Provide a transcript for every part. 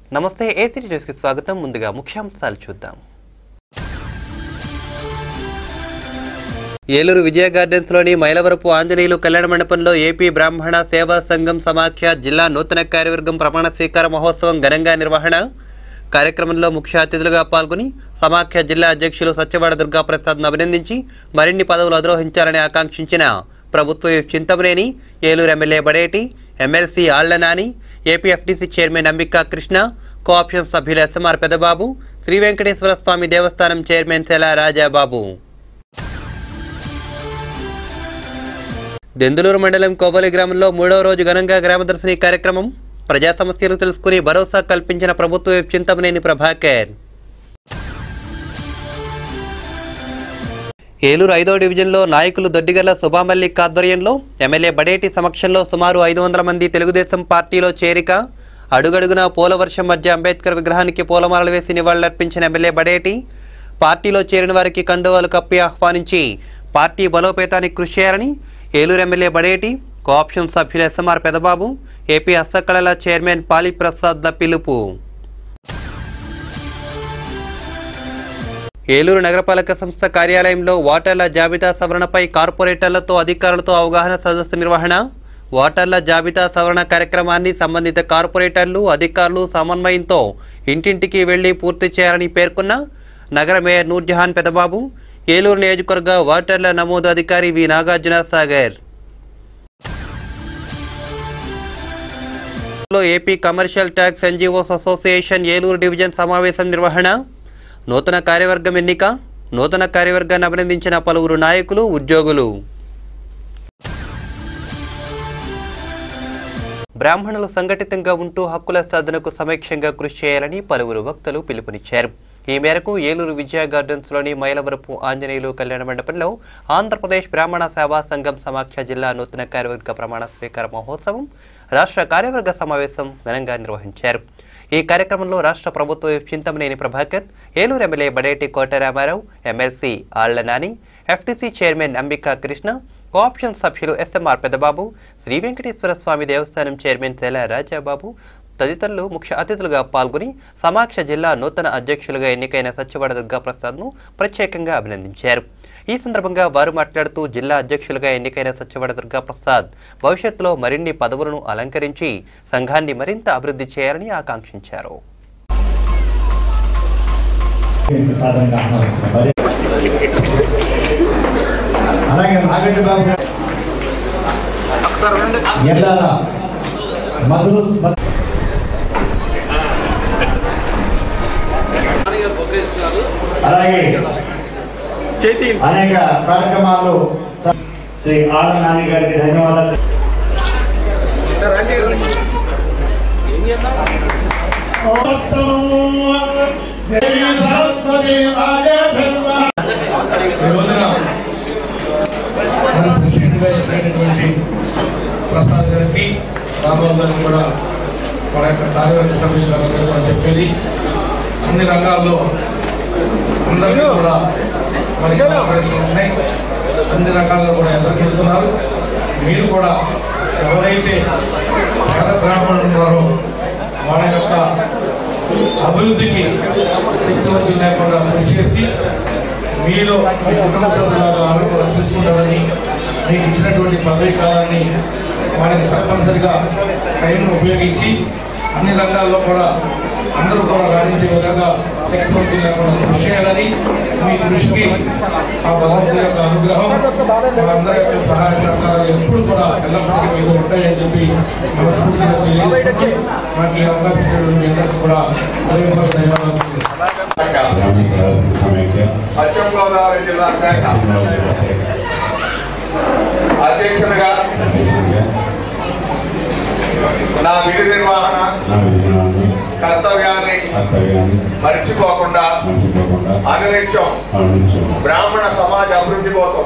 నమస్తే ఏసీ న్యూస్కి స్వాగతం ముందుగా ముఖ్యాంశాలు చూద్దాం ఏలూరు విజయ గార్డెన్స్లోని మైలవరపు ఆంజనేయులు కళ్యాణ మండపంలో ఏపీ బ్రాహ్మణ సేవా సంఘం సమాఖ్య జిల్లా నూతన కార్యవర్గం ప్రమాణ స్వీకార మహోత్సవం ఘనంగా నిర్వహణ కార్యక్రమంలో ముఖ్య అతిథులుగా పాల్గొని సమాఖ్య జిల్లా అధ్యక్షులు సత్యవాడ దుర్గాప్రసాద్ను అభినందించి మరిన్ని పదవులు అధిరోహించాలని ఆకాంక్షించిన ప్రభుత్వ whip Chintamaneni Eluru MLA Badeti MLC Alla Nani APFTC chairman Ambika Krishna cooption సభ్యులు ఎస్ఎంఆర్ పెదబాబు శ్రీ వెంకటేశ్వర స్వామి దేవస్థానం చైర్మన్ సెలా రాజాబాబు దెందులూరు మండలం కోవలి గ్రామంలో మూడవ రోజు ఘనంగా గ్రామదర్శిని కార్యక్రమం ప్రజా సమస్యలు తెలుసుకుని భరోసా కల్పించిన ప్రభుత్వ విప్ చింతమనేని ప్రభాకర్ ఏలూరు ఐదో డివిజన్లో నాయకులు దొడ్డిగల్ల సుభామల్లిక్ ఆధ్వర్యంలో ఎమ్మెల్యే బడేటి సమక్షంలో సుమారు ఐదు వందల మంది తెలుగుదేశం పార్టీలో చేరిక అడుగడుగునా పోలవర్షం మధ్య అంబేద్కర్ విగ్రహానికి పూలమాలలు వేసి నివాళులర్పించిన ఎమ్మెల్యే బడేటి పార్టీలో చేరిన వారికి కండువాలు కప్పి ఆహ్వానించి పార్టీ బలోపేతానికి కృషి చేయాలని ఏలూరు ఎమ్మెల్యే బడేటి కోఆప్షన్ సభ్యులు ఎస్ఎంఆర్ పెదబాబు ఏపీ హస్తకళల చైర్మన్ పాలిప్రసాద్ల పిలుపు ఏలూరు నగరపాలక సంస్థ కార్యాలయంలో ఓటర్ల జాబితా సవరణపై కార్పొరేటర్లతో అధికారులతో అవగాహన సదస్సు నిర్వహణ ఓటర్ల జాబితా సవరణ కార్యక్రమాన్ని సంబంధిత కార్పొరేటర్లు అధికారులు సమన్వయంతో ఇంటింటికి వెళ్లి పూర్తి చేయాలని పేర్కొన్న నగర మేయర్ నూర్జహాన్ పెదబాబు ఏలూరు నియోజకవర్గ ఓటర్ల నమోదు అధికారి వి నాగార్జున సాగర్ లో AP commercial tax NGOs association Eluru division సమావేశం నిర్వహణ నూతన కార్యవర్గం ఎన్నిక నూతన కార్యవర్గాన్ని అభినందించిన పలువురు నాయకులు ఉద్యోగులు బ్రాహ్మణులు సంఘటితంగా ఉంటూ హక్కుల సాధనకు సమీక్షంగా కృషి చేయాలని పలువురు వక్తలు పిలుపునిచ్చారు ఈ మేరకు ఏలూరు విజయ గార్డెన్స్లోని మైలవరపు ఆంజనేయులు కళ్యాణ మండపంలో ఆంధ్రప్రదేశ్ బ్రాహ్మణ సేవా సంఘం సమాఖ్య జిల్లా నూతన కార్యవర్గ ప్రమాణ స్వీకార మహోత్సవం రాష్ట్ర కార్యవర్గ సమావేశం ఘనంగా నిర్వహించారు ఈ కార్యక్రమంలో రాష్ట్ర ప్రభుత్వ whip Chintamaneni Prabhakar Eluru MLA Badeti Kota Ramarao MLC Alla Nani FTC chairman Ambika Krishna cooption సభ్యులు ఎస్ఎంఆర్ పెద్దబాబు శ్రీ వెంకటేశ్వర స్వామి దేవస్థానం చైర్మన్ తెల రాజాబాబు తదితరులు ముఖ్య అతిథులుగా పాల్గొని సమాఖ్య జిల్లా నూతన అధ్యక్షులుగా ఎన్నికైన సత్యవాడ దుర్గాప్రసాద్ను ప్రత్యేకంగా అభినందించారు ఈ సందర్భంగా వారు మాట్లాడుతూ జిల్లా అధ్యక్షులుగా ఎన్నికైన సత్యవాడ దుర్గాప్రసాద్ భవిష్యత్తులో మరిన్ని పదవులను అలంకరించి సంఘాన్ని మరింత అభివృద్ధి చేయాలని ఆకాంక్షించారు సాధారణంగా ఆహ్వానిస్తున్నాం. మరి అలాగే నాగరెడ్డి బాబు గారు ఎల్లాల మధురు మధు- అలాగే అనేక కార్యక్రమాలు స- శ్రీ ఆళ్ళ నాని గారికి ధన్యవాదాలు ఈ రోజున మన ప్రెసిడెంట్గా ఎన్నికైనటువంటి ప్రసాద్ గారికి రామారావు గారికి కూడా మన యొక్క కార్యవర్గ సభ్యులు గారు కూడా చెప్పేది అన్ని రంగాల్లో అందరికీ కూడా మనకి అవకాశాలు ఉన్నాయి అన్ని రకాల్లో కూడా ఎదుర్కొంటున్నారు మీరు కూడా ఎవరైతే పేద బ్రాహ్మణులు ఉన్నారో వాళ్ళ యొక్క అభివృద్ధికి శక్తివంతులు లేకుండా కృషి చేసి మీలో మీ కుటుంబ సభ్యులాగా ఆలోచన చూసుకుంటారని మీకు ఇచ్చినటువంటి పదవి కాలాన్ని వాళ్ళకి తప్పనిసరిగా టైం ఉపయోగించి అన్ని రంగాల్లో కూడా అందరూ కూడా రాణించే విధంగా శక్తివంతులు లేకుండా కృషి చేయాలని మీ కృషికి ఆ భగవంతుడి యొక్క అనుగ్రహం మా అందరి యొక్క సహాయ సహకారాలు ఎప్పుడు కూడా ఎల్లప్పటికీ మీకు ఉంటాయని చెప్పి మనస్ఫూర్తిగా తెలియజేసుకుంటూ మాకు ఈ అవకాశం ఇచ్చినటువంటి మీ అందరికీ కూడా హృదయపూర్వక ధన్యవాదాలు పశ్చిమ గోదావరి జిల్లా శాఖ అధ్యక్షునిగా నా విధి నిర్వహణ కర్తవ్యాన్ని మర్చిపోకుండా అనునిత్యం బ్రాహ్మణ సమాజ అభివృద్ధి కోసం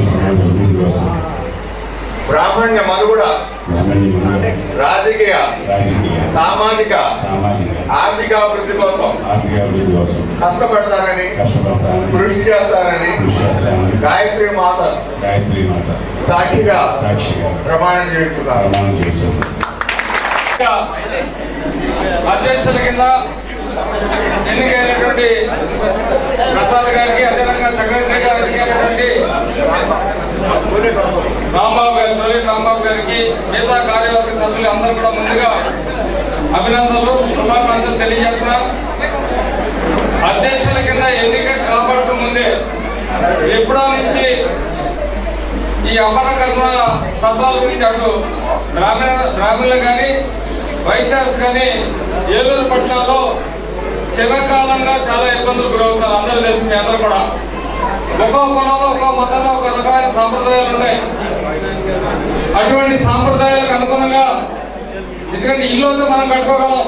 బ్రాహ్మణ్య మనుగుడ రాజకీయ సామాజిక ఆర్థిక అభివృద్ధి కోసం కష్టపడతానని కృషి చేస్తానని గాయత్రి మాత గాయత్రి మాత సాక్షిగా సాక్షిగా ప్రమాణం చేస్తున్నాను ప్రమాణం చేస్తున్నాను అధ్యక్షుల కింద ఎన్నికైనటువంటి ప్రసాద్ గారికి అదేవిధంగా సెక్రటరీ గా ఎన్నికైనటువంటి రాంబాబు గారి తొలి రాంబాబు గారికి మిగతా కార్యవర్గ సభ్యులు అందరూ కూడా ముందుగా అభినందనలు శుభాకాంక్షలు తెలియజేస్తున్నా అధ్యక్షుల కింద ఎన్నిక కాబడక ముందే ఎప్పుడో నుంచి ఈ అమర కర్మ సభల గురించి అటు గ్రామీణ గ్రామీణులు కానీ వైశాస్ కానీ ఏలూరు పట్టణంలో చిరకాలంగా చాలా ఇబ్బందులు గురవుతారు అందరూ తెలిసి మీ అందరూ కూడా ఒక్కో కులంలో ఒక్కో మతంలో ఒక రకమైన సాంప్రదాయాలు ఉన్నాయి అటువంటి సాంప్రదాయాలకు అనుగుణంగా ఎందుకంటే ఇల్లు అయితే మనం కట్టుకోగలం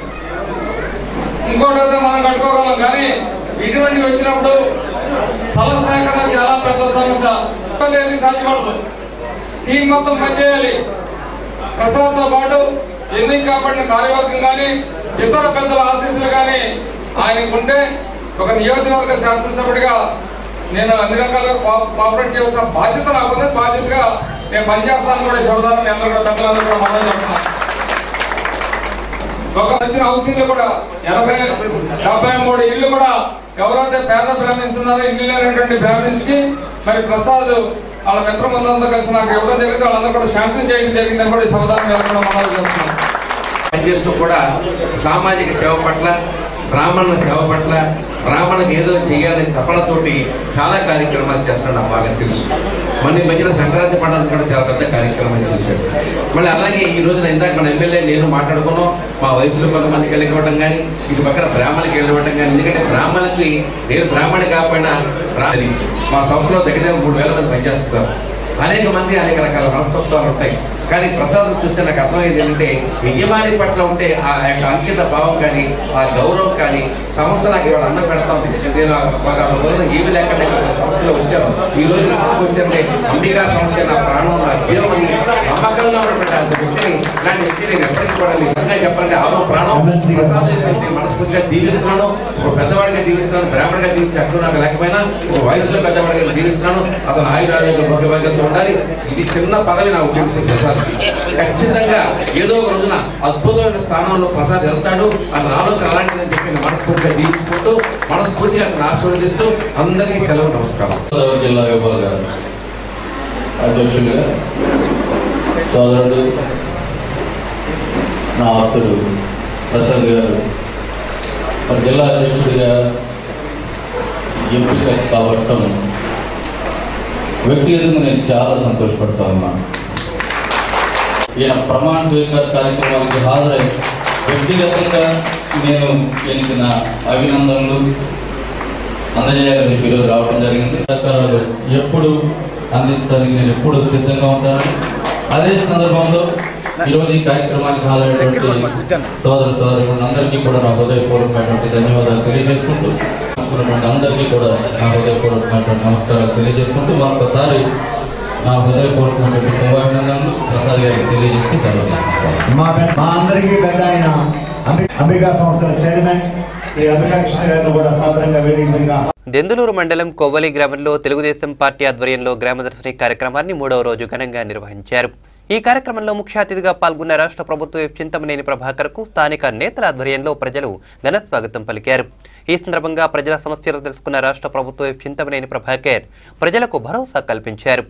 ఇంకోటి అయితే మనం కట్టుకోగలం కానీ ఇటువంటి వచ్చినప్పుడు స్థల సేకరణ చాలా పెద్ద సమస్య లేదు సాధ్యపడదు టీం మొత్తం పనిచేయాలి ప్రసాద్తో పాటు ఎన్నిక కాబడిన కార్యవర్గం కానీ ఇతర పెద్దల ఆశీస్సులు కానీ ఆయనకు ఉంటే ఒక నియోజకవర్గ శాసనసభ్యుడిగా నేను అన్ని రకాలుగా కో- కోఆపరేట్ చేయాల్సిన బాధ్యత నాకు ఉంది బాధ్యతగా నేను పనిచేస్తాను కూడా చెబుతాను మీ అందరూ కూడా పెద్దలందరూ కూడా మనం చేస్తున్నాను ఒక వచ్చిన హౌసింగ్ కూడా ఎనభై డెబ్బై మూడు ఇల్లు కూడా ఎవరైతే పేద బ్రాహ్మిన్స్ ఉన్నారో ఇల్లు లేనటువంటి బ్రాహ్మిన్స్ కి మరి ప్రసాద్ వాళ్ళ మిత్రమందరంతో కలిసి నాకు ఎవరో జరిగితే వాళ్ళందరూ కూడా శాంక్షన్ చేయడం జరిగిందని కూడా ఈ సమాధానం మీద కూడా మనం చేస్తున్నాం పనిచేస్తూ కూడా సామాజిక సేవ పట్ల బ్రాహ్మణుల సేవ పట్ల బ్రాహ్మణులకు ఏదో చేయాలని తపనతోటి చాలా కార్యక్రమాలు చేస్తాడు నాకు బాగా తెలుసు మన ఈ మధ్యన సంక్రాంతి పండుగ కూడా చాలా పెద్ద కార్యక్రమం చేశాడు మళ్ళీ అలాగే ఈ రోజున ఇందాక మన ఎమ్మెల్యే నేను మాట్లాడుకున్నాం మా వయసులో కొంతమందికి వెళ్ళివ్వడం కానీ ఇటు పక్కన బ్రాహ్మణులకి వెళ్ళివ్వడం కానీ ఎందుకంటే బ్రాహ్మణులకి నేను బ్రాహ్మణి కాకపోయినా బ్రాహ్మణి మా సంస్థలో దగ్గర దగ్గర మూడు వేల మంది పనిచేస్తున్నారు అనేక మంది అనేక రకాల మనస్తత్వాలు ఉంటాయి కానీ ప్రసాదం చూస్తే నాకు అర్థమయ్యేది ఏంటంటే యజమాని పట్ల ఉంటే ఆ యొక్క అంకిత భావం కానీ ఆ గౌరవం కానీ సంస్థ నాకు ఇవాళ అన్నం పెడతాం నేను ఒక రోజున ఏమి లేకుండా ఇక్కడ సంస్థలో వచ్చాను ఈ రోజు సంస్థ వచ్చానంటే అంబికా సంస్థ నా ప్రాణం నా జీవం అని నమ్మకంగా ఉన్నటువంటి ఆ వ్యక్తిని ఇలాంటి వ్యక్తిని నేను ఎప్పటికీ కూడా మీకు నిజంగా చెప్పాలంటే ఆరో ప్రాణం ప్రసాదం ఏంటంటే మనస్ఫూర్తిగా దీవిస్తున్నాను ఒక పెద్దవాడిగా దీవిస్తున్నాను బ్రాహ్మణుడిగా దీవించి అక్కడ నాకు లేకపోయినా ఒక వయసులో పెద్దవాడిగా దీవిస్తున్నాను అతను ఆయురారోగ్య భోగ్యభాగ్యంతో ఉండాలి ఇది చిన్న పదవి నా ఉద్దేశం ప్రసాద్ ఖచ్చితంగా ఏదో ఒక రోజున అద్భుతమైన స్థానంలో ప్రసాద్ వెళ్తాడు అతని ఆలోచన అలాంటిదని చెప్పి నేను మనస్ఫూర్తిగా దీవించుకుంటూ మనస్ఫూర్తిగా అతను ఆశీర్వదిస్తూ అందరికీ సెలవు నమస్కారం గోదావరి జిల్లా విభాగ అధ్యక్షులుగా సోదరుడు నా ఆప్తుడు ప్రసాద్ గారు మరి జిల్లా అధ్యక్షుడిగా ఎంపిక కావటం వ్యక్తిగతంగా నేను చాలా సంతోషపడతా ఉన్నాను ఈయన ప్రమాణ స్వీకార కార్యక్రమానికి హాజరై వ్యక్తిగతంగా నేను ఈయనకి నా అభినందనలు అందజేయాలని చెప్పి ఈరోజు రావడం జరిగింది సహకారాలు ఎప్పుడు అందించడానికి నేను ఎప్పుడు సిద్ధంగా ఉంటాను అదే సందర్భంలో ఈరోజు ఈ కార్యక్రమానికి హాజరైనటువంటి సోదర సోదరులు అందరికీ కూడా నా హృదయపూర్వకమైనటువంటి ధన్యవాదాలు తెలియజేసుకుంటూ పంచుకున్నటువంటి అందరికీ కూడా నా హృదయపూర్వకమైనటువంటి నమస్కారాలు తెలియజేసుకుంటూ మరొకసారి నా హృదయపూర్వకమైనటువంటి శుభాభినందనలు ప్రసాద్ గారికి తెలియజేస్తూ సెలవు తీసుకుంటాను మా పెద్ద- మా అందరికీ పెద్ద ఆయన అంబి- అంబికా సంస్థల చైర్మన్ శ్రీ అంబికా కృష్ణ గారిని కూడా సాధారణంగా వేదిక మీదుగా దెందులూరు మండలం కొవ్వలి గ్రామంలో తెలుగుదేశం పార్టీ ఆధ్వర్యంలో గ్రామదర్శిని కార్యక్రమాన్ని మూడవ రోజు ఘనంగా నిర్వహించారు ఈ కార్యక్రమంలో ముఖ్య అతిథిగా పాల్గొన్న రాష్ట్ర ప్రభుత్వ చింతమనేని ప్రభాకర్కు స్థానిక నేతల ఆధ్వర్యంలో ప్రజలు ఘన స్వాగతం పలికారు ఈ సందర్భంగా ప్రజల సమస్యలు తెలుసుకున్న రాష్ట్ర ప్రభుత్వ చింతమనేని ప్రభాకర్ ప్రజలకు భరోసా కల్పించారు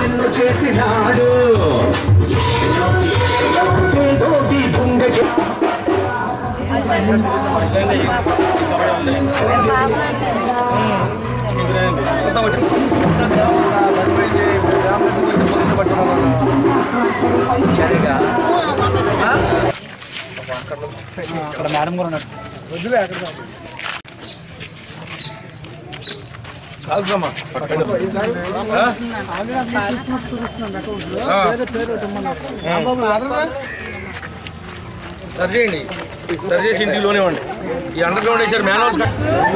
సరి చేయండి సరి చేసి ఇంటిలోనే ఇవ్వండి ఈ అండర్ గ్రౌండ్ వేసారు మ్యాన్ హౌస్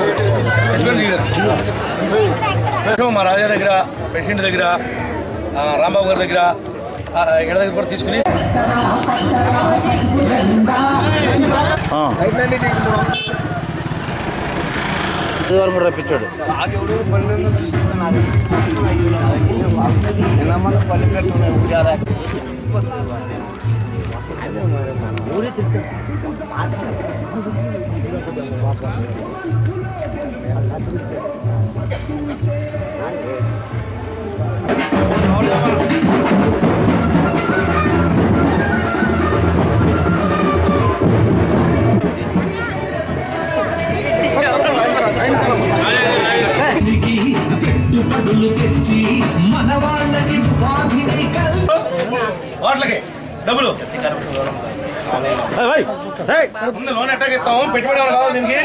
మా రాజా దగ్గర ప్రెసిడెంట్ దగ్గర ఆ, రాంబాబు గారి దగ్గర ఆ, ఎడ దగ్గర కూడా తీసుకుని పెట్టుబడులు తెచ్చి మన వాళ్ళకి ఉపాధిని కల్ వాటికి డబ్బులు ముందు లోన్ ఎట్టాకి ఇస్తాము పెట్టుబడి ఏమైనా కావాలి దీనికి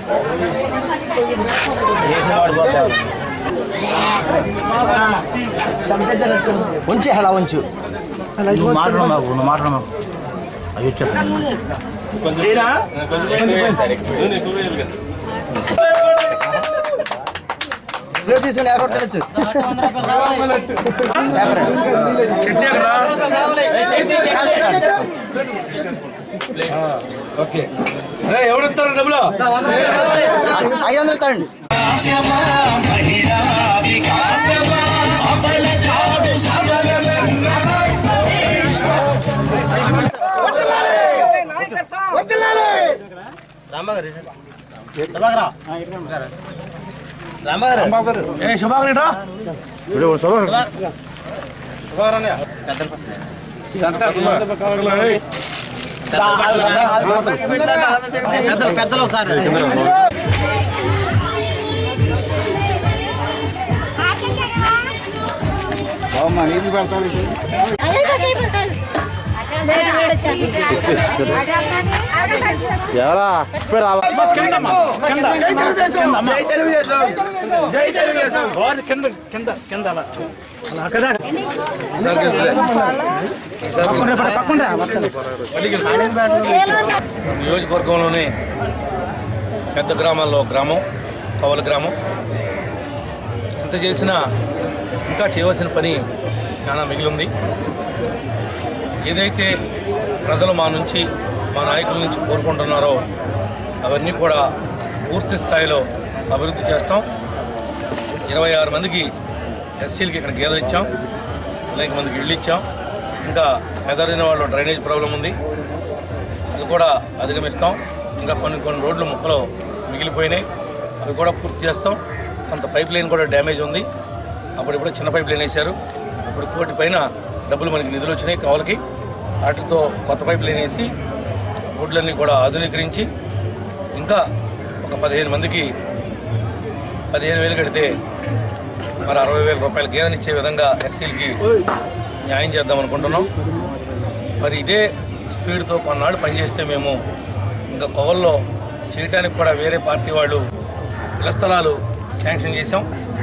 ఉంచి అలా ఉంచు రేపు తీసుకుని ఎక్కడ తెలుసు చట్నీ ఎక్కడ ఓకే రే, ఎవరు ఇస్తారు డబ్బులు ఐదు వందలు తండి మహిళా వికాసమా అబల కాదు సబలమన్న ఏ శుభాకర్ ఇట్రా పెద్దలు ఒకసారి ఎవరా నియోజకవర్గంలోనే పెద్ద గ్రామాల్లో ఒక గ్రామం కవల గ్రామం ఎంత చేసినా ఇంకా చేయవలసిన పని చాలా మిగిలి ఉంది ఏదైతే ప్రజలు మా నుంచి మా నాయకుల నుంచి కోరుకుంటున్నారో అవన్నీ కూడా పూర్తి స్థాయిలో అభివృద్ధి చేస్తాం ఇరవై ఆరు మందికి ఎస్సీలకి ఇక్కడ గేదెలు ఇచ్చాం అనేక మందికి ఇళ్ళు ఇచ్చాం ఇంకా ఎదరిన వాళ్ళు డ్రైనేజ్ ప్రాబ్లం ఉంది అది కూడా అధిగమిస్తాం ఇంకా కొన్ని కొన్ని రోడ్లు ముక్కలు మిగిలిపోయినాయి అవి కూడా పూర్తి చేస్తాం కొంత పైప్ లైన్ కూడా డ్యామేజ్ ఉంది అప్పుడు ఇప్పుడు చిన్న పైప్ లైన్ వేశారు ఇప్పుడు కోటి పైన డబ్బులు మనకి నిధులు వచ్చినాయి కావాలకి వాటితో కొత్త పైప్ లైన్ వేసి రోడ్లన్నీ కూడా ఆధునీకరించి ఇంకా ఒక పదిహేను మందికి పదిహేను వేలు కడితే మరి అరవై వేల రూపాయల గేదెనిచ్చే విధంగా ఎస్సీలకి న్యాయం చేద్దాం అనుకుంటున్నాం మరి ఇదే స్పీడ్తో కొన్నాళ్ళు పనిచేస్తే మేము ఇంకా కొవల్లో చేయడానికి కూడా వేరే పార్టీ వాళ్ళు ఇళ్ల స్థలాలు శాంక్షన్ చేశాం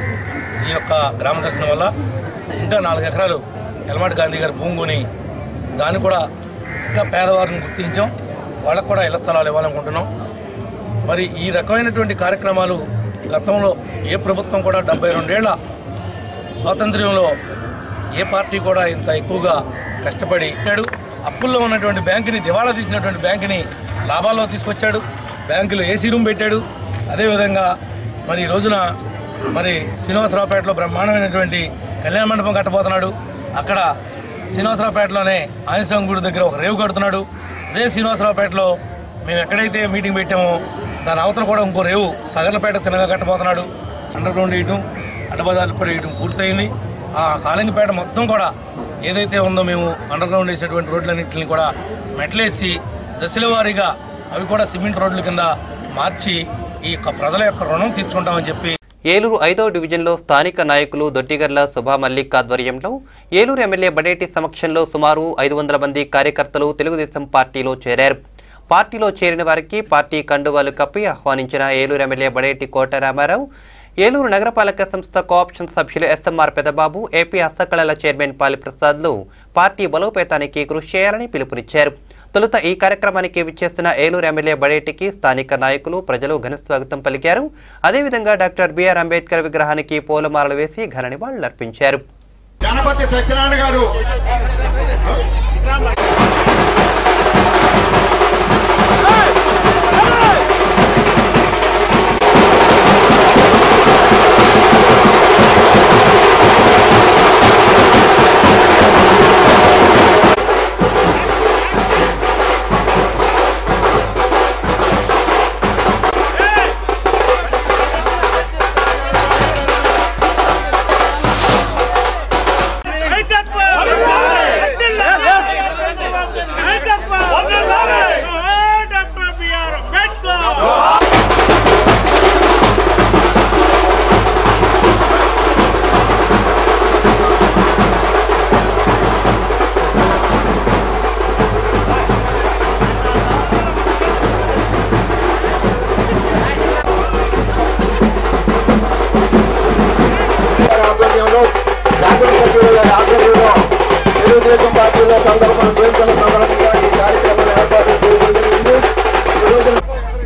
ఈ యొక్క గ్రామ దర్శనం వల్ల ఇంకా నాలుగు ఎకరాలు ఎలమాటి గాంధీ గారి భూమి కొని దాన్ని కూడా ఇంకా పేదవారిని గుర్తించాం వాళ్ళకు కూడా ఇళ్ల స్థలాలు ఇవ్వాలనుకుంటున్నాం మరి ఈ రకమైనటువంటి కార్యక్రమాలు గతంలో ఏ ప్రభుత్వం కూడా డెబ్బై రెండేళ్ల స్వాతంత్ర్యంలో ఏ పార్టీ కూడా ఇంత ఎక్కువగా కష్టపడి ఇచ్చాడు అప్పుల్లో ఉన్నటువంటి బ్యాంకుని దివాళా తీసినటువంటి బ్యాంకుని లాభాల్లో తీసుకొచ్చాడు బ్యాంకులో ఏసీ రూమ్ పెట్టాడు అదేవిధంగా మరి ఈ రోజున మరి శ్రీనివాసరావుపేటలో బ్రహ్మాండమైనటువంటి కళ్యాణ మండపం కట్టబోతున్నాడు అక్కడ శ్రీనివాసరావుపేటలోనే ఆంజనేయం గుడి దగ్గర ఒక రేవు కడుతున్నాడు అదే శ్రీనివాసరావుపేటలో మేము ఎక్కడైతే మీటింగ్ పెట్టామో దాని అవతల కూడా ఇంకో రేవు సగర్లపేట తినగా కట్టబోతున్నాడు అండర్ గ్రౌండ్ వేయటం అడ్డబజార్లు కూడా వేయటం పూర్తయింది ఆ కాలింగపేట మొత్తం కూడా ఏదైతే ఉందో మేము అండర్ గ్రౌండ్ వేసేటువంటి రోడ్లన్నింటిని కూడా మెట్లేసి దశల వారీగా అవి కూడా సిమెంట్ రోడ్ల కింద మార్చి ఈ యొక్క ప్రజల యొక్క రుణం తీర్చుకుంటామని చెప్పి ఏలూరు ఐదో డివిజన్లో స్థానిక నాయకులు దొడ్డిగర్ల శుభా మల్లిక్ ఆధ్వర్యంలో ఏలూరు ఎమ్మెల్యే బడేటి సమక్షంలో సుమారు ఐదు వందల మంది కార్యకర్తలు తెలుగుదేశం పార్టీలో చేరారు పార్టీలో చేరిన వారికి పార్టీ కండువాలు కప్పి ఆహ్వానించిన ఏలూరు ఎమ్మెల్యే బడేటి కోట రామారావు ఏలూరు నగరపాలక సంస్థ కోఆప్షన్ సభ్యులు ఎస్ఎంఆర్ పెదబాబు ఏపీ హస్తకళల చైర్మన్ పాలిప్రసాద్లు పార్టీ బలోపేతానికి కృషి చేయాలని పిలుపునిచ్చారు తొలుత ఈ కార్యక్రమానికి విచ్చేసిన ఏలూరు ఎమ్మెల్యే బడేటికి స్థానిక నాయకులు ప్రజలు ఘన స్వాగతం పలికారు అదేవిధంగా డాక్టర్ బిఆర్ అంబేద్కర్ విగ్రహానికి పూలమాలలు వేసి ఘన నివాళులర్పించారు గణపతి సత్యనారాయణ గారు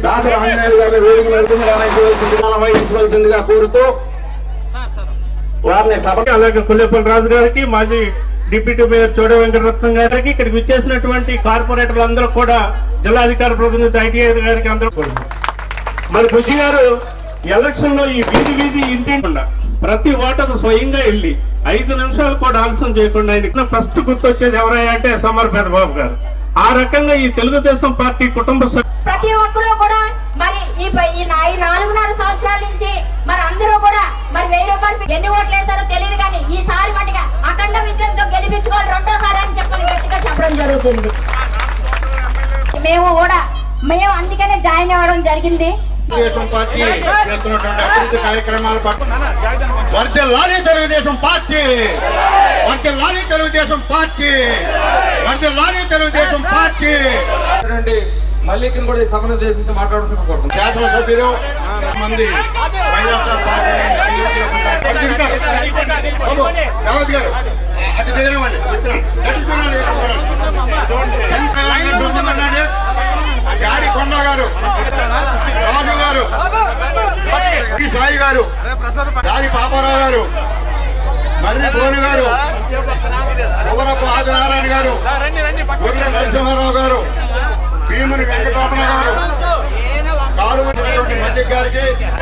దాతల ఆంజనేయులు గారిని వేదిక నడుపుతుందిగా వహించవలసిందిగా కోరుతూ వారిని సభ అలాగే కొల్లేపల్లి రాజు గారికి మాజీ డిప్యూటీ మేయర్ చోడ వెంకటరత్నం గారికి ఇక్కడికి విచ్చేసినటువంటి కార్పొరేటర్లు అందరూ కూడా జిల్లాధికారి ప్రతినిధి ఐటీఐ గారికి అందరూ కూడా. మరి బుజ్జి గారు ఎలక్షన్ లో ఈ వీధి వీధి ఇంటిండా ప్రతి ఓటరు స్వయంగా వెళ్ళి ఐదు నిమిషాలు కూడా ఆలస్యం చేయకుండా ఆయన ఫస్ట్ గుర్తొచ్చేది ఎవరయ్యా అంటే సమర్ పెద్దబాబు గారు ఆ రకంగా ఈ తెలుగుదేశం పార్టీ కుటుంబ సభ్యులు ప్రతి ఒక్కరు కూడా మరి ఈ ప- ఈ నా- ఈ నాలుగున్నర సంవత్సరాల నుంచి మరి అందరూ కూడా మరి వెయ్యి రూపాయలు ఎన్ని ఓట్లు వేశారో తెలియదు కానీ ఈసారి మటుగా అఖండ విజయంతో గెలిపించుకోవాలి రెండోసారి అని చెప్పని గట్టిగా చెప్పడం జరుగుతుంది మేము కూడా మేము అందుకనే జాయిన్ అవ్వడం జరిగింది తెలుగుదేశం పార్టీ చేస్తున్నటువంటి అభివృద్ధి కార్యక్రమాలు వర్దిల్లాలి తెలుగుదేశం పార్టీ వర్దిల్లాలి తెలుగుదేశం పార్టీ వర్దిల్లాలి తెలుగుదేశం పార్టీ మల్లికను కూడా ఈ సభను ఉద్దేశించి మాట్లాడాల్సిన కోరుతున్నాను శాసనసభ్యులు మంది వైఎస్ఆర్ పార్టీ తెలుగుదేశం పార్టీ. అటు తిరుగుతారు. బాబు, రావత్ గారు అటు దిగనివ్వండి కూర్చోండి. అటు చూడండి, ఇటు చూడండి. వెంకయ్య గారు చూస్తున్నాడు. గాడి కొండ గారు రాజు గారు ఈ సాయి గారు గారి పాపారావు గారు మర్రి బోను గారు కువరపు ఆదినారాయణ గారు గుర్రె నరసింహారావు గారు భీముని వెంకటరమణ గారు కారు మధ్య గారికి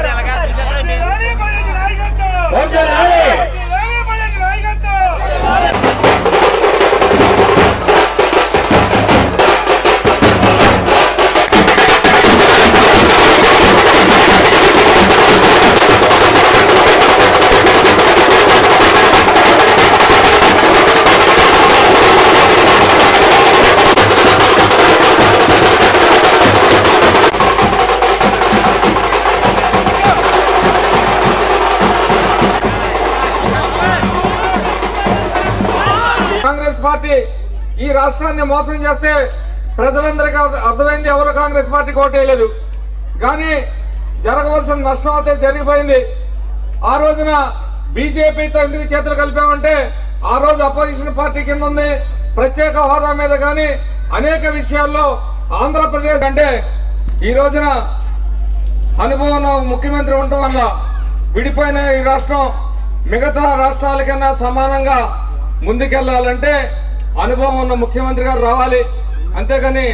కాంగ్రెస్ పార్టీ ఈ రాష్ట్రాన్ని మోసం చేస్తే ప్రజలందరికీ అర్థ- అర్థమైంది ఎవరు కాంగ్రెస్ పార్టీకి ఓటేయలేదు కానీ జరగవలసిన నష్టం అయితే జరిగిపోయింది ఆ రోజున బీజేపీతో ఎందుకు చేతులు కలిపామంటే ఆ రోజు అపోజిషన్ పార్టీ కింద ఉంది ప్రత్యేక హోదా మీద కానీ అనేక విషయాల్లో ఆంధ్రప్రదేశ్ అంటే ఈ రోజున అనుభవం ఉన్న ముఖ్యమంత్రి ఉండటం వల్ల విడిపోయిన ఈ రాష్ట్రం మిగతా రాష్ట్రాల కన్నా సమానంగా ముందుకెళ్లాలంటే అనుభవం ఉన్న ముఖ్యమంత్రి గారు రావాలి అంతేగాని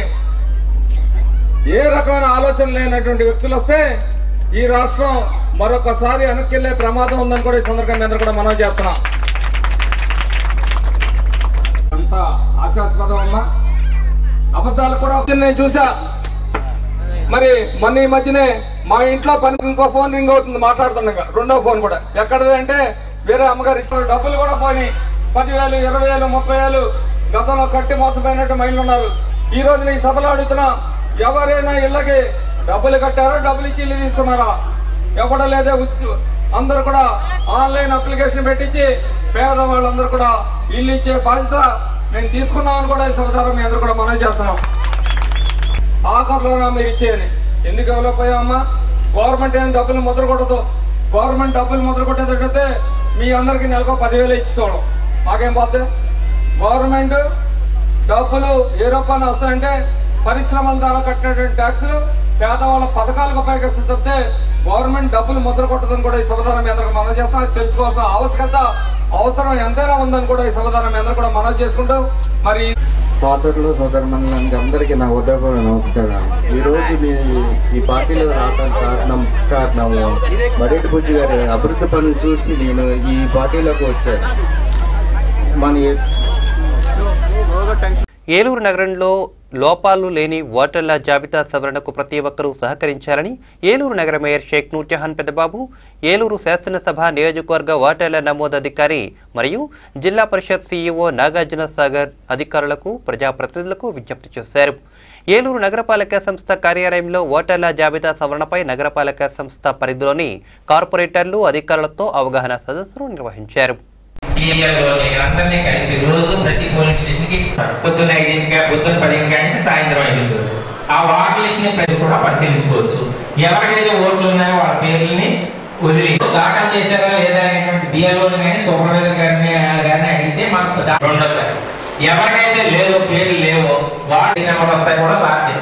ఏ రకమైన ఆలోచన లేనటువంటి వ్యక్తులు వస్తే ఈ రాష్ట్రం మరొకసారి వెనక్కి ప్రమాదం ఉందని కూడా ఈ సందర్భంగా అందరూ కూడా మనం చేస్తున్నాం అంత ఆశాస్పదం అమ్మా అబద్ధాలు కూడా నేను చూసా మరి మొన్న ఈ మధ్యనే మా ఇంట్లో పనికి ఇంకో ఫోన్ రింగ్ అవుతుంది మాట్లాడుతుండగా రెండో ఫోన్ కూడా ఎక్కడది అంటే వేరే అమ్మగారు ఇచ్చిన డబ్బులు కూడా పోయి పదివేలు ఇరవై వేలు ముప్పై వేలు గతంలో కట్టి మోసపోయినట్టు మహిళలు ఉన్నారు ఈ రోజున ఈ సభలో అడుగుతున్నా ఎవరైనా ఇళ్ళకి డబ్బులు కట్టారో డబ్బులు ఇచ్చి ఇల్లు తీసుకున్నారా ఎవడ లేదే ఉచి- అందరూ కూడా ఆన్లైన్ అప్లికేషన్ పెట్టించి పేదవాళ్ళందరూ కూడా ఇల్లు ఇచ్చే బాధ్యత మేము తీసుకున్నామని కూడా ఈ సభదారం మీ అందరూ కూడా మనవి చేస్తున్నాం ఆఖరిలోనా మీరు ఇచ్చేయని ఎందుకు డెవలప్ అయ్యామా గవర్నమెంట్ ఏం డబ్బులు ముద్ర కొట్టదు గవర్నమెంట్ డబ్బులు ముద్ర కొట్టేటట్టయితే మీ అందరికి నెలకు పదివేలు ఇచ్చుకోవడం మాకేం పోతే గవర్నమెంట్ డబ్బులు ఏ రూపాయలు వస్తాయంటే పరిశ్రమల ద్వారా కట్టినటువంటి ట్యాక్సులు పేదవాళ్ళ పథకాలకు ఉపయోగిస్తే తప్పితే గవర్నమెంట్ డబ్బులు ముద్ర కొట్టదని కూడా ఈ సమాధానం మీ అందరికి మనం చేస్తాం తెలుసుకోవాల్సిన ఆవశ్యకత అవసరం ఎంతైనా ఉందని కూడా ఈ సమాధానం మీ అందరూ కూడా మనం చేసుకుంటూ మరి సోదరులు సోదరుమణులందరికీ అందరికీ నా ఉదయపూర్వ నమస్కారం ఈ రోజు నేను ఈ పార్టీలో రావడం కారణం కారణము బడేటి బుజ్జి గారి అభివృద్ధి పనులు చూసి నేను ఈ పార్టీలోకి వచ్చాను మన ఏలూరు నగరంలో లోపాలు లేని ఓటర్ల జాబితా సవరణకు ప్రతి ఒక్కరూ సహకరించాలని ఏలూరు నగర మేయర్ షేక్ నూర్జహాన్ పెద్దబాబు ఏలూరు శాసనసభ నియోజకవర్గ ఓటర్ల నమోదు అధికారి మరియు జిల్లా పరిషత్ సీఈఓ నాగార్జున సాగర్ అధికారులకు ప్రజాప్రతినిధులకు విజ్ఞప్తి చేశారు ఏలూరు నగరపాలక సంస్థ కార్యాలయంలో ఓటర్ల జాబితా సవరణపై నగరపాలక సంస్థ పరిధిలోని కార్పొరేటర్లు అధికారులతో అవగాహన సదస్సును నిర్వహించారు ఏరియాలోని అందరినీ కలిపి రోజు ప్రతి పోలింగ్ స్టేషన్ కి పొద్దున్న ఐదింటికి పొద్దున్న పదింటికి నుంచి సాయంత్రం ఐదింటి వరకు ఆ వాటర్ లిస్ట్ ని ప్రజలు కూడా పరిశీలించుకోవచ్చు ఎవరికైతే ఓట్లు ఉన్నాయో వాళ్ళ పేర్లని వదిలి దాఖలు చేశారా లేదా అనేటువంటి బిఎల్ఓని కానీ సూపర్వైజర్ గారిని గారిని అడిగితే మాకు దా- రెండోసారి ఎవరికైతే లేదో పేర్లు లేవో వాటి నెంబర్ వస్తాయి కూడా సార్ చెప్పారు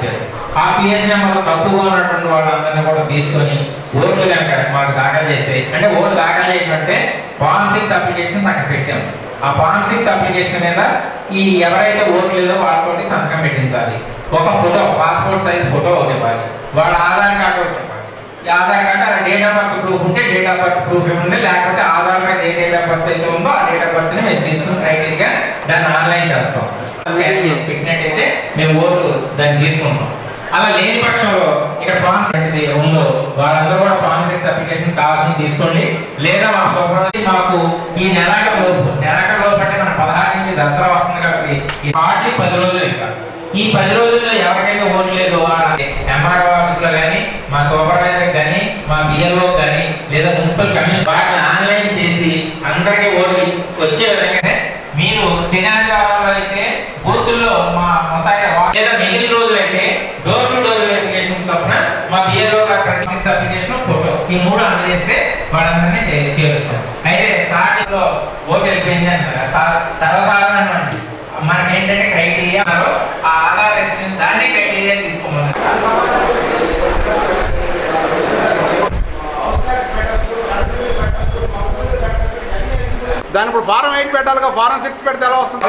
ఆ పిఎస్ నెంబర్ తప్పుగా ఉన్నటువంటి వాళ్ళందరినీ కూడా తీసుకొని ఓట్లు కనుక మాకు దాఖలు చేస్తే అంటే ఓట్లు దాఖలు చేసినట్టే ఫార్మ్ సిక్స్ అప్లికేషన్ అక్కడ పెట్టాం ఆ ఫార్మ్ సిక్స్ అప్లికేషన్ మీద ఈ ఎవరైతే ఓట్లు లేదో వాళ్ళతోటి సంతకం పెట్టించాలి ఒక ఫోటో పాస్పోర్ట్ సైజ్ ఫోటో ఒకటి ఇవ్వాలి వాళ్ళ ఆధార్ కార్డు ఒకటి ఇవ్వాలి ఈ ఆధార్ కార్డు అలా డేట్ ఆఫ్ బర్త్ ప్రూఫ్ ఉంటే డేట్ ఆఫ్ బర్త్ ప్రూఫ్ ఇవ్వండి లేకపోతే ఆధార్ మీద ఏ డేట్ ఆఫ్ బర్త్ అయితే ఉందో ఆ డేట్ ఆఫ్ బర్త్ ని మేము తీసుకుని క్రైటీరియా దాన్ని ఆన్లైన్ చేస్తాం స్కాన్ చేసి పెట్టినట్టయితే మేము ఓట్లు దాన్ని తీసుకుంటాం అలా లేని పక్షంలో ఇక్కడ ఫార్మ్స్ అనేది ఉందో వాళ్ళందరూ కూడా ఫార్మ్ సిక్స్ అప్లికేషన్ కావాలని తీసుకోండి లేదా మా సూపర్వైజర్ మాకు ఈ నెలాఖరు లోపు నెలాఖరు లోపు అంటే మన పదహారు నుంచి దసరా వస్తుంది కాబట్టి ఈ పార్టీ పది రోజులు ఇంకా ఈ పది రోజుల్లో ఎవరికైతే ఓటు లేదో ఎంఆర్ఓ ఆఫీస్ లో కానీ మా సూపర్వైజర్ కానీ మా బిఎల్ఓ కానీ లేదా మున్సిపల్ కమిషన్ వాటిని ఆన్లైన్ చేసి అందరికీ ఓట్లు వచ్చే విధంగా మీరు శనివారంలో అయితే బూతుల్లో మా మొత్తాయి లేదా మిగిలిన రోజులు అయితే డోర్ టు డోర్ వెరిఫికేషన్ చొప్పున మా బిఎల్ఓ గారు ప్రతినిక్స్ అప్లికేషన్ ఫోటో ఈ మూడు అందజేస్తే వాళ్ళందరినీ చే- చేరుస్తాం అయితే సాటిలో ఓటు వెళ్ళిపోయింది అంటారు సా- సర్వసాధారణం అండి మనకి ఏంటంటే క్రైటీరియా అన్నారు ఆ ఆధార్ రెసిడెన్స్ దాన్ని క్రైటీరియా తీసుకోమన్నారు దాని ఇప్పుడు ఫారం ఎయిట్ పెట్టాలిగా ఫారం సిక్స్ పెడితే ఎలా వస్తుంది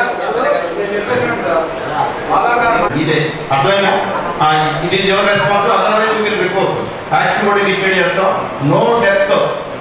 ఇదే అర్థమైనా it is your response otherwise you will report action కూడా ఇనిషియేట్ చేస్తాం no death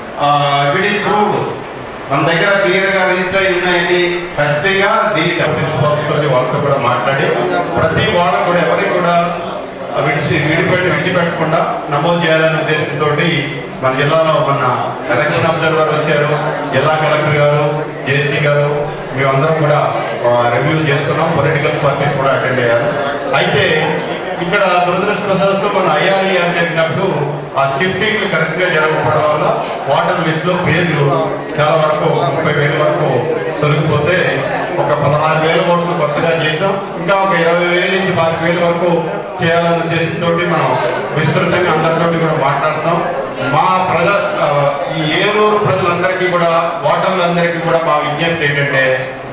it is proved మన దగ్గర క్లియర్ గా రిజిస్టర్ అయి ఉన్నాయండి ఖచ్చితంగా దీనికి తోటి వాళ్ళతో కూడా మాట్లాడి ప్రతి వాళ్ళ కూడా ఎవరికి కూడా విడిచి విడిపెట్టి విడిచిపెట్టకుండా నమోదు చేయాలనే ఉద్దేశంతో మన జిల్లాలో మన ఎలక్షన్ అబ్జర్వర్ వచ్చారు జిల్లా కలెక్టర్ గారు జేసీ గారు మేమందరం కూడా రివ్యూ చేసుకున్నాం పొలిటికల్ పార్టీస్ కూడా అటెండ్ అయ్యారు అయితే ఇక్కడ దురదృష్టవశాత్తు మన ఐఆర్ఈఆర్ జరిగినప్పుడు ఆ షిఫ్టింగ్ కరెక్ట్ గా జరగకపోవడం వల్ల వాటర్ లిస్ట్ లో పేర్లు చాలా వరకు ముప్పై వేల వరకు తొలగిపోతే ఒక పదహారు వేల ఓట్లు కొత్తగా చేసాం ఇంకా ఒక ఇరవై వేల నుంచి పాతిక వేల వరకు చేయాలనే ఉద్దేశంతో మనం విస్తృతంగా అందరితోటి కూడా మాట్లాడతాం మా ప్రజ ఆ, ఈ ఏలూరు ప్రజలందరికీ కూడా ఓటర్లందరికీ కూడా మా విజ్ఞప్తి ఏంటంటే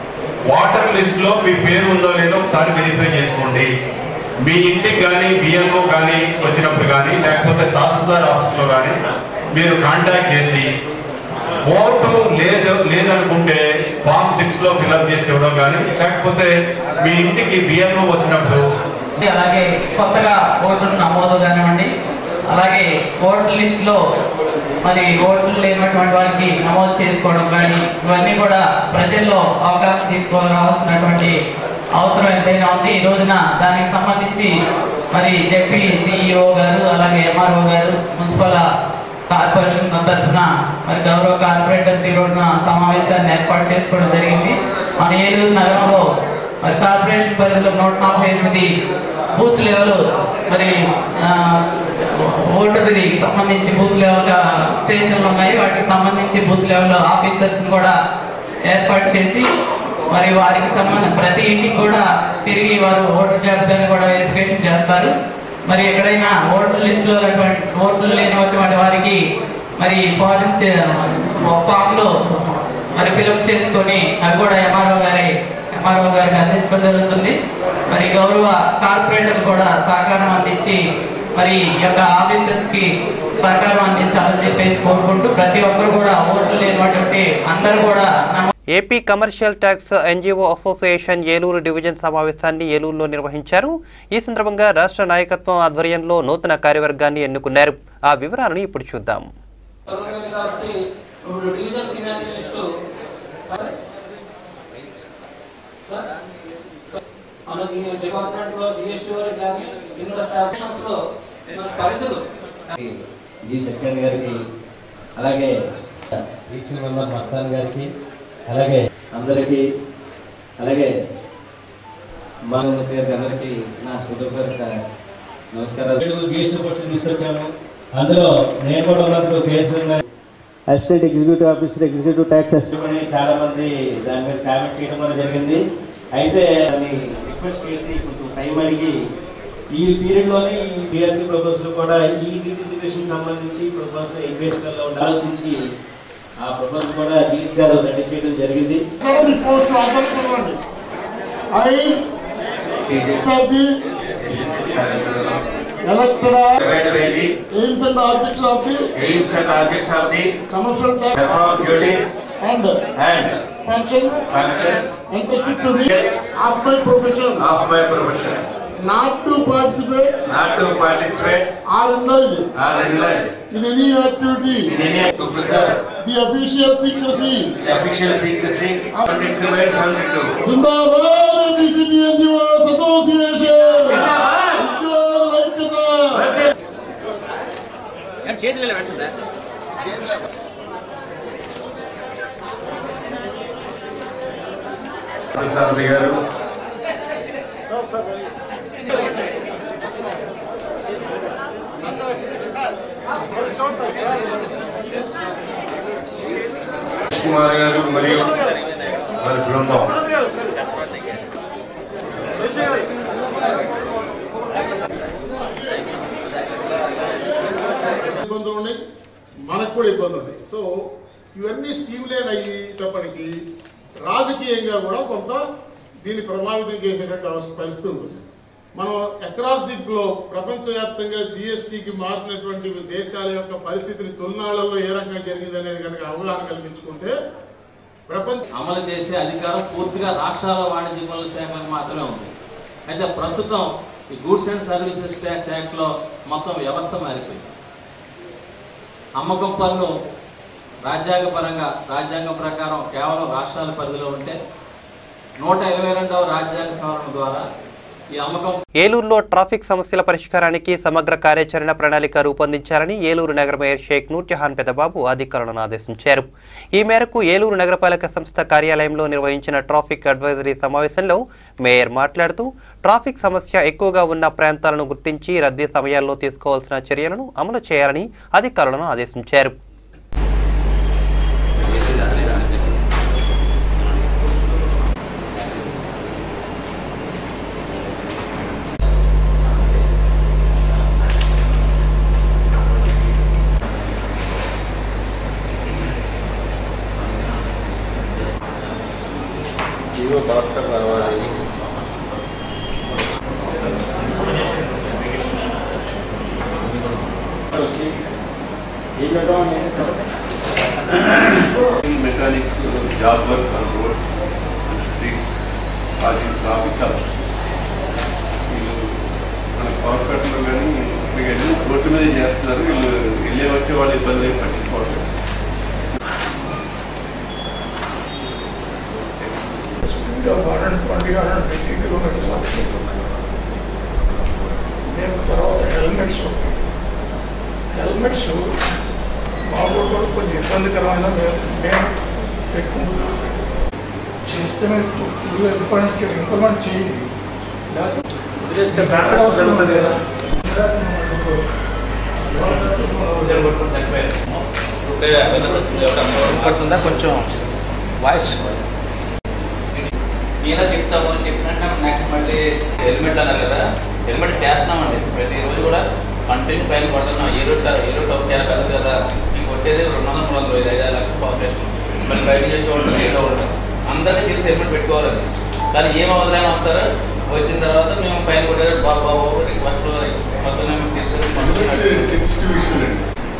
వాటర్ లిస్ట్ లో మీ పేరు ఉందో లేదో ఒకసారి వెరిఫై చేసుకోండి మీ ఇంటికి కానీ బిఎల్ఓ కానీ వచ్చినప్పుడు కానీ లేకపోతే తహసీల్దార్ ఆఫీస్లో కానీ మీరు కాంటాక్ట్ చేసి ఓటు లేదు లేదనుకుంటే ఫామ్ సిక్స్ లో ఫిల్అప్ చేసి ఇవ్వడం కానీ లేకపోతే మీ ఇంటికి బిఎల్ఓ వచ్చినప్పుడు అలాగే కొత్తగా ఓట్లు నమోదు కానివ్వండి అలాగే ఓటర్ లిస్ట్ లో మరి ఓట్లు లేనటువంటి వారికి నమోదు చేసుకోవడం కానీ ఇవన్నీ కూడా ప్రజల్లో అవగాహన తీసుకోవాల్సినటువంటి అవసరం ఎంతైనా ఉంది ఈ రోజున దానికి సంబంధించి మరి జెపీ సిఇఓ గారు అలాగే ఎంఆర్ఓ గారు మున్సిపల్ కార్పొరేషన్ తరఫున మరి గౌరవ కార్పొరేటర్ ఈ రోజున సమావేశాన్ని ఏర్పాటు చేసుకోవడం జరిగింది మన ఏలూరు నగరంలో మరి కార్పొరేషన్ పరిధిలో నూట నలభై ఎనిమిది బూత్ లెవెల్ మరి ఆ, ఓటర్కి సంబంధించి బూత్ లెవెల్ స్టేషన్లు ఉన్నాయి వాటికి సంబంధించి బూత్ లెవెల్ ఆఫీసర్స్ కూడా ఏర్పాటు చేసి మరి వారికి సంబంధం ప్రతి ఇంటికి కూడా తిరిగి వారు ఓటర్ జాబితాని కూడా వెరిఫికేషన్ చేస్తారు మరి ఎక్కడైనా ఓటర్ లిస్టులో ఉన్నటువంటి ఓట్లు లేనటువంటి వారికి మరి ఫారెన్స్ ఫామ్లో మరి ఫిలప్ చేసుకొని అవి కూడా ఎంఆర్ఓ గారి ఎంఆర్ఓ గారికి అందించడం జరుగుతుంది మరి గౌరవ కార్పొరేటర్ కూడా సహకారం అందించి మరి ఈ యొక్క ఆఫీసర్స్ కి సహకారం అందించాలని చెప్పేసి కోరుకుంటూ ప్రతి ఒక్కరు కూడా ఓట్లు లేనటువంటి అందరూ కూడా నమో AP commercial tax NGO association Eluru division సమావేశాన్ని ఏలూరులో నిర్వహించారు ఈ సందర్భంగా రాష్ట్ర నాయకత్వం ఆధ్వర్యంలో నూతన కార్యవర్గాన్ని ఎన్నుకున్నారు ఆ వివరాలను ఇప్పుడు చూద్దాం గవర్నమెంట్ కాబట్టి ఇప్పుడు డివిజన్ సీనియర్ లిస్టు సార్ మన డిపార్ట్మెంట్ లో జిఎస్టీ వారికి కానీ కింద స్టాఫ్ లో మన పరిధులు జి సత్యనారాయణ గారికి అలాగే ఈసీ మెంబర్ మస్తాన్ గారికి అలాగే అందరికీ అలాగే మానవమూర్తి గారికి అందరికీ నా హృదయపూర్వక నమస్కారాలు ఏడుగురు జిఎస్టీ పోస్టులు తీసుకొచ్చాము అందులో నేను కూడా ఉన్నందుకు పేర్స్ ఉన్నాయి assistant executive officer executive tax assistant చాలా మంది దాని మీద కామెంట్ చేయడం కూడా జరిగింది అయితే దాన్ని రిక్వెస్ట్ చేసి కొంచెం టైం అడిగి ఈ పీరియడ్ లోనే ఈ పిఆర్సీ ప్రపోజల్ కూడా ఈ డిజిగ్రేషన్ సంబంధించి ప్రపోజల్ ఎగ్రేషనల్ లో ఆలోచించి ఆ ప్రపోజల్ కూడా డీస్ గారు రెడీ చేయడం జరిగింది మీ పోస్ట్ అందరూ చదవండి I of the elected divided aims and objects of the aims and objects of the commercial tax perform duties and and functions functions entrusted to me of my profession of my profession, not to participate not to participate or indulge or indulge in any activity in any to preserve the official secrecy the official secrecy subject to and subject to జిందాబాద్ ABCD NGOs association ఉద్యోగుల ఐక్యత చేతులు పెడుతుందా సారథి గారు కుమార్ గారు మరియు వారి బృందం ఇబ్బందులు ఉన్నాయి మనకు కూడా ఇబ్బందులు ఉన్నాయి సో ఇవన్నీ స్టీమ్లైన్ అయ్యేటప్పటికి రాజకీయంగా కూడా కొంత దీన్ని ప్రభావితం చేసేటువంటి అవస- పరిస్థితి ఉంటుంది మనం అక్రాస్ ది గ్లోబ్ ప్రపంచవ్యాప్తంగా జిఎస్టికి మారినటువంటి దేశాల యొక్క పరిస్థితిని తొలినాళ్లలో ఏ రకంగా జరిగింది అనేది కనుక అవగాహన కల్పించుకుంటే ప్రపంచ అమలు చేసే అధికారం పూర్తిగా రాష్ట్రాల వాణిజ్య పనుల శాఖకు మాత్రమే ఉంది అయితే ప్రస్తుతం ఈ గూడ్స్ అండ్ సర్వీసెస్ ట్యాక్స్ యాక్ట్లో మొత్తం వ్యవస్థ మారిపోయింది అమ్మకం పన్ను రాజ్యాంగపరంగా రాజ్యాంగం ప్రకారం కేవలం రాష్ట్రాల పరిధిలో ఉంటే నూట ఇరవై రెండవ రాజ్యాంగ సవరణ ద్వారా ఈ అమ్మకం ఏలూరులో ట్రాఫిక్ సమస్యల పరిష్కారానికి సమగ్ర కార్యాచరణ ప్రణాళిక రూపొందించాలని ఏలూరు నగర మేయర్ షేక్ నూర్జహాన్ పెద్దబాబు అధికారులను ఆదేశించారు ఈ మేరకు ఏలూరు నగరపాలక సంస్థ కార్యాలయంలో నిర్వహించిన ట్రాఫిక్ అడ్వైజరీ సమావేశంలో మేయర్ మాట్లాడుతూ ట్రాఫిక్ సమస్య ఎక్కువగా ఉన్న ప్రాంతాలను గుర్తించి రద్దీ సమయాల్లో తీసుకోవాల్సిన చర్యలను అమలు చేయాలని అధికారులను ఆదేశించారు జీవో భాస్కర్ రావాలి mechanics job work on roads and streets causing traffic obstacles వీళ్ళు మన కార్పొరేట్లో కానీ ఇక్కడ కానీ రోడ్డు మీద చేస్తున్నారు వీళ్ళు వెళ్ళే వచ్చే వాళ్ళ ఇబ్బంది ఏం పట్టించుకోవట్లేదు speed of hundred twenty hundred fifty kilometres ఆపుకుంటున్నాయి మేము తర్వాత హెల్మెట్స్ ఉంటాయి హెల్మెట్స్ మామూలు కూడా కొంచెం ఇబ్బందికరమైన మేము మేము పెట్టుకుంటున్నాం చేస్తే మేము ఫుల్ ఇంప్లిమెంట్ ఇంప్లిమెంట్ చేయండి వదిలేస్తే బ్యాలెన్స్ జరుగుతుంది కదా పడుతుందా కొంచెం వాయిస్ ఇలా చెప్తాము చెప్పినట్టు నెక్స్ట్ మళ్ళీ హెల్మెట్ అన్నారు కదా హెల్మెట్ చేస్తున్నామండి ప్రతిరోజు కూడా కంటిన్యూ ఫైల్ కొడుతున్నాం ఏ రోడ్ ఏ రోడ్ ఒక చాలా పెద్దది కదా ఈ కొట్టేది రెండు వందల మూడు వందలు ఐదు ఐదు లక్షలు పాపులేషన్ మళ్ళీ బయట నుంచి చూడటం ఏదో ఉండదు అందరినీ తెలిసి హెల్మెట్ పెట్టుకోవాలండి కానీ ఏం అవసరం వస్తారో వచ్చిన తర్వాత మేము ఫైన్ కొట్టేది బాబు బాబు రిక్వెస్ట్ మొత్తం మేము తీసుకొని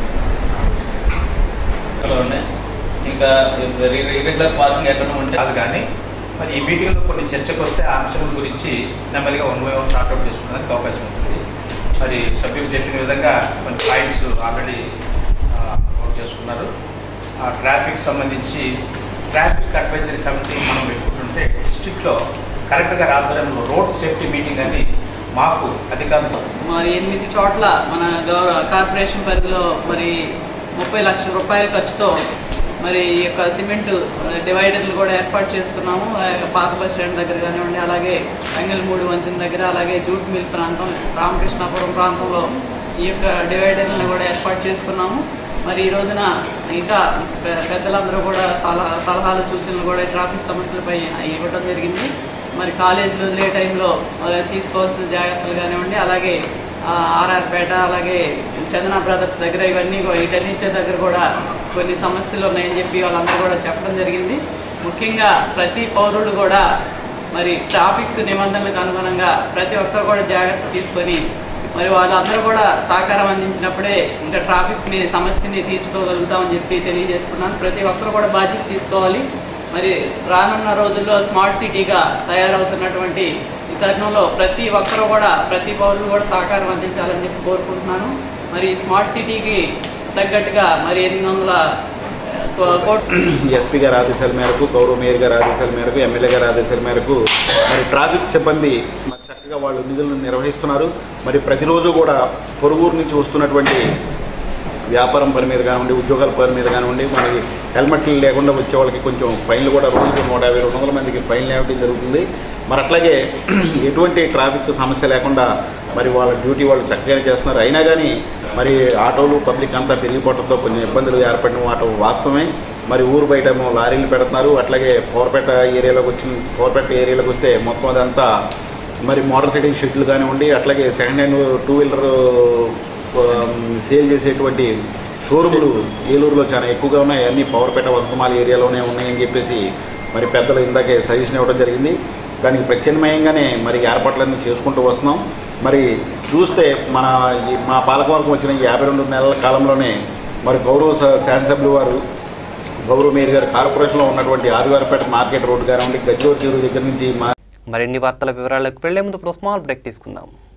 ఉన్నాయి ఇంకా ఇర్రెగ్యులర్ పార్కింగ్ ఎక్కడ ఉంటే కాదు కానీ మరి ఈ మీటింగ్లో కొన్ని చర్చకు వస్తే ఆ అంశం గురించి నెమ్మదిగా వన్ బై వన్ సార్ట్అవుట్ చేసుకోవడానికి అవకాశం ఉంటుంది మరి సభ్యులు చెప్పిన విధంగా కొన్ని పాయింట్స్ ఆల్రెడీ నోట్ చేసుకున్నారు ఆ ట్రాఫిక్ సంబంధించి ట్రాఫిక్ అడ్వైజరీ కమిటీ మనం పెట్టుకుంటుంటే డిస్టిక్లో కరెక్ట్గా ఆధ్వర్యంలో రోడ్ సేఫ్టీ మీటింగ్ అని మాకు అధికారులు మరి ఎనిమిది చోట్ల మన గౌరవ కార్పొరేషన్ పరిధిలో మరి ముప్పై లక్షల రూపాయల ఖర్చుతో మరి ఈ యొక్క సిమెంట్ డివైడర్లు కూడా ఏర్పాటు చేస్తున్నాము ఆ యొక్క పాత బస్ స్టాండ్ దగ్గర కానివ్వండి అలాగే మూడు వంతెన దగ్గర అలాగే జూట్ మిల్ ప్రాంతం రామకృష్ణాపురం ప్రాంతంలో ఈ యొక్క డివైడర్లను కూడా ఏర్పాటు చేసుకున్నాము మరి ఈ రోజున ఇంకా పె- పెద్దలందరూ కూడా సలహా సలహాలు సూచనలు కూడా ఈ ట్రాఫిక్ సమస్యలపై ఇవ్వడం జరిగింది మరి కాలేజీలు వదిలే టైంలో ఆ, తీసుకోవాల్సిన జాగ్రత్తలు కానివ్వండి అలాగే ఆ, ఆర్ఆర్పేట అలాగే చందన బ్రదర్స్ దగ్గర ఇవన్నీ కూడా వీటన్నిటి దగ్గర కూడా కొన్ని సమస్యలు ఉన్నాయని చెప్పి వాళ్ళందరూ కూడా చెప్పడం జరిగింది ముఖ్యంగా ప్రతి పౌరుడు కూడా మరి ట్రాఫిక్ నిబంధనలకు అనుగుణంగా ప్రతి ఒక్కరు కూడా జాగ్రత్త తీసుకొని మరి వాళ్ళందరూ కూడా సహకారం అందించినప్పుడే ఇంకా ట్రాఫిక్ని సమస్యని తీర్చుకోగలుగుతామని చెప్పి తెలియజేసుకున్నాను ప్రతి ఒక్కరు కూడా బాధ్యత తీసుకోవాలి మరి రానున్న రోజుల్లో స్మార్ట్ సిటీగా తయారవుతున్నటువంటి ఈ తరుణంలో ప్రతి ఒక్కరు కూడా ప్రతి పౌరులు కూడా సహకారం అందించాలని చెప్పి కోరుకుంటున్నాను మరి ఈ స్మార్ట్ సిటీకి తగ్గట్టుగా మరి ఎనిమిది వందల కోట్ల ఎస్పీ గారి ఆదేశాల మేరకు గౌరవ మేయర్ గారి ఆదేశాల మేరకు ఎమ్మెల్యే గారి ఆదేశాల మేరకు మరి ట్రాఫిక్ సిబ్బంది మరి చక్కగా వాళ్ళు నిధులను నిర్వహిస్తున్నారు మరి ప్రతిరోజు కూడా పొరుగురు నుంచి వస్తున్నటువంటి వ్యాపారం పని మీద కానివ్వండి ఉద్యోగాల పని మీద కానివ్వండి మనకి హెల్మెట్లు లేకుండా వచ్చే వాళ్ళకి కొంచెం ఫైన్లు కూడా రోజుకు నూట యాభై రెండు వందల మందికి ఫైన్లు ఇవ్వడం జరుగుతుంది మరి అట్లాగే ఎటువంటి ట్రాఫిక్ సమస్య లేకుండా మరి వాళ్ళ డ్యూటీ వాళ్ళు చక్కగానే చేస్తున్నారు అయినా కానీ మరి ఆటోలు పబ్లిక్ అంతా పెరిగిపోవడంతో కొంచెం ఇబ్బందులు ఏర్పడిన మాట వాస్తవమే మరి ఊరు బయట ఏమో లారీలు పెడుతున్నారు అట్లాగే పవర్పేట ఏరియాలోకి వచ్చిన పవర్పేట ఏరియాలోకి వస్తే మొత్తం అదంతా మరి మోటార్ సైకిల్ షెడ్లు కానివ్వండి అట్లాగే second hand two wheeler sale చేసేటువంటి షోరూములు ఏలూరులో చాలా ఎక్కువగా ఉన్నాయి అన్ని పవర్పేట వర్తమాల ఏరియాలోనే ఉన్నాయని చెప్పేసి మరి పెద్దలు ఇందాకే సజెషన్ ఇవ్వడం జరిగింది దానికి ప్రత్యామ్నాయంగానే మరి ఏర్పాట్లన్నీ చేసుకుంటూ వస్తున్నాం మరి చూస్తే మన ఈ మా పాలకవర్గం వచ్చిన ఈ యాభై రెండు నెలల కాలంలోనే మరి గౌరవ స- శాసనసభ్యులు వారు గౌరవ మేయర్ గారు కార్పొరేషన్లో ఉన్నటువంటి ఆదివారపేట మార్కెట్ రోడ్డు కానివ్వండి గజ్జోర్ చెరువు దగ్గర నుంచి మా మరిన్ని వార్తల వివరాలకు వెళ్లే ముందు ఇప్పుడు స్మాల్ బ్రేక్ తీసుకుందాం